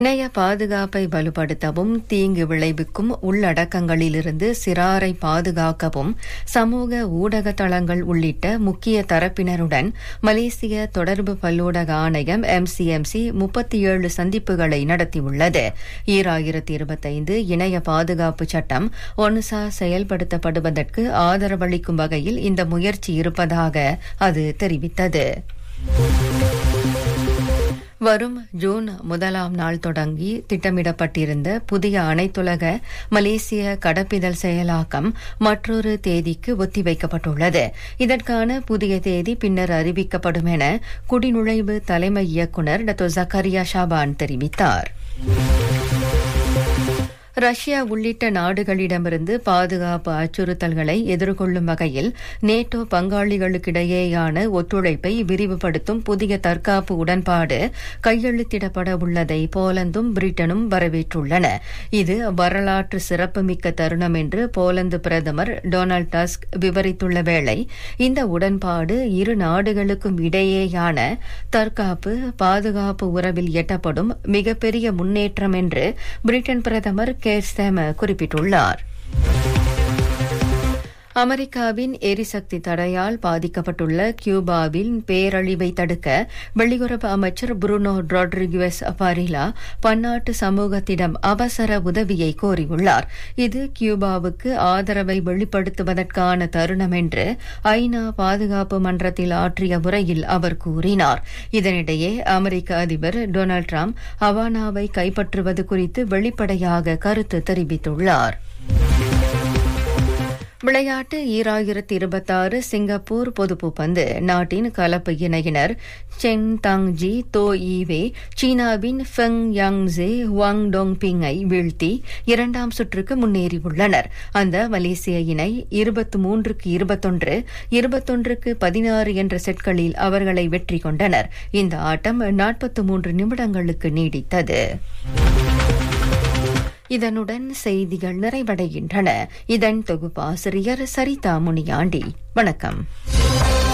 இணைய பாதுகாப்பை வலுப்படுத்தவும் தீங்கு விளைவிக்கும் உள்ளடக்கங்களிலிருந்து சிறாரை பாதுகாக்கவும் சமூக ஊடக தளங்கள் உள்ளிட்ட முக்கிய தரப்பினருடன் மலேசிய தொடர்பு பல்லூடக ஆணையம் எம்சிஎம்சி முப்பத்தி ஏழு சந்திப்புகளை நடத்தியுள்ளது ஈராயிரத்தி இருபத்தைந்து இணைய பாதுகாப்பு சட்டம் ஒன்சா செயல்படுத்தப்படுவதற்கு ஆதரவளிக்கும் வகையில் இந்த முயற்சி இருப்பதாக அது தெரிவித்தது வரும் ஜூன் முதலாம் நாள் தொடங்கி திட்டமிடப்பட்டிருந்த புதிய அனைத்துலக மலேசிய கடப்பிதழ் செயலாக்கம் மற்றொரு தேதிக்கு ஒத்திவைக்கப்பட்டுள்ளது இதற்கான புதிய தேதி பின்னர் அறிவிக்கப்படும் என குடிநுழைவு தலைமை இயக்குநர் டாக்டர் ஜக்கரியா ஷாபான் தெரிவித்தார் ரஷ்யா உள்ளிட்ட நாடுகளிடமிருந்து பாதுகாப்பு அச்சுறுத்தல்களை எதிர்கொள்ளும் வகையில் நேட்டோ பங்காளிகளுக்கிடையேயான ஒத்துழைப்பை விரிவுபடுத்தும் புதிய தற்காப்பு உடன்பாடு கையெழுத்திடப்பட உள்ளதை போலந்தும் பிரிட்டனும் வரவேற்றுள்ளன இது வரலாற்று சிறப்புமிக்க தருணம் என்று போலந்து பிரதமர் டொனால்டு டஸ்க் விவரித்துள்ள வேளை இந்த உடன்பாடு இரு நாடுகளுக்கும் இடையேயான தற்காப்பு பாதுகாப்பு உறவில் எட்டப்படும் மிகப்பெரிய முன்னேற்றம் என்று பிரிட்டன் பிரதமர் கேர் ஸ்தேம குறிப்பிட்டுள்ளார் அமெரிக்காவின் எரிசக்தி தடையால் பாதிக்கப்பட்டுள்ள கியூபாவின் பேரழிவை தடுக்க வெளியுறவு அமைச்சர் புருனோ ரொட்ரிகுவஸ் பாரிலா பன்னாட்டு சமூகத்திடம் அவசர உதவியை கோரியுள்ளார் இது கியூபாவுக்கு ஆதரவை வெளிப்படுத்துவதற்கான தருணம் என்று ஐநா பாதுகாப்பு மன்றத்தில் ஆற்றிய உரையில் அவர் கூறினார் இதனிடையே அமெரிக்க அதிபர் டொனால்டு டிரம்ப் ஹவானாவை கைப்பற்றுவது குறித்து வெளிப்படையாக கருத்து தெரிவித்துள்ளார் விளையாட்டு ஈராயிரத்தி இருபத்தாறு சிங்கப்பூர் பொதுப்புப்பந்து நாட்டின் கலப்பு இணையினர் சென் தங் ஜி தோ ஈவே சீனாவின் ஃபெங் யங் ஜே வாங் டோங் பிங்கை வீழ்த்தி இரண்டாம் சுற்றுக்கு முன்னேறியுள்ளனர் அந்த மலேசிய இணை இருபத்தி மூன்றுக்கு இருபத்தொன்று இருபத்தொன்றுக்கு பதினாறு என்ற செட்களில் அவர்களை வெற்றி கொண்டனர் இந்த ஆட்டம் நாற்பத்தி மூன்று நிமிடங்களுக்கு நீடித்தது இதனுடன் செய்திகள் நிறைவடைகின்றன இதன் தொகுப்பாசிரியர் சரிதா முனியாண்டி வணக்கம்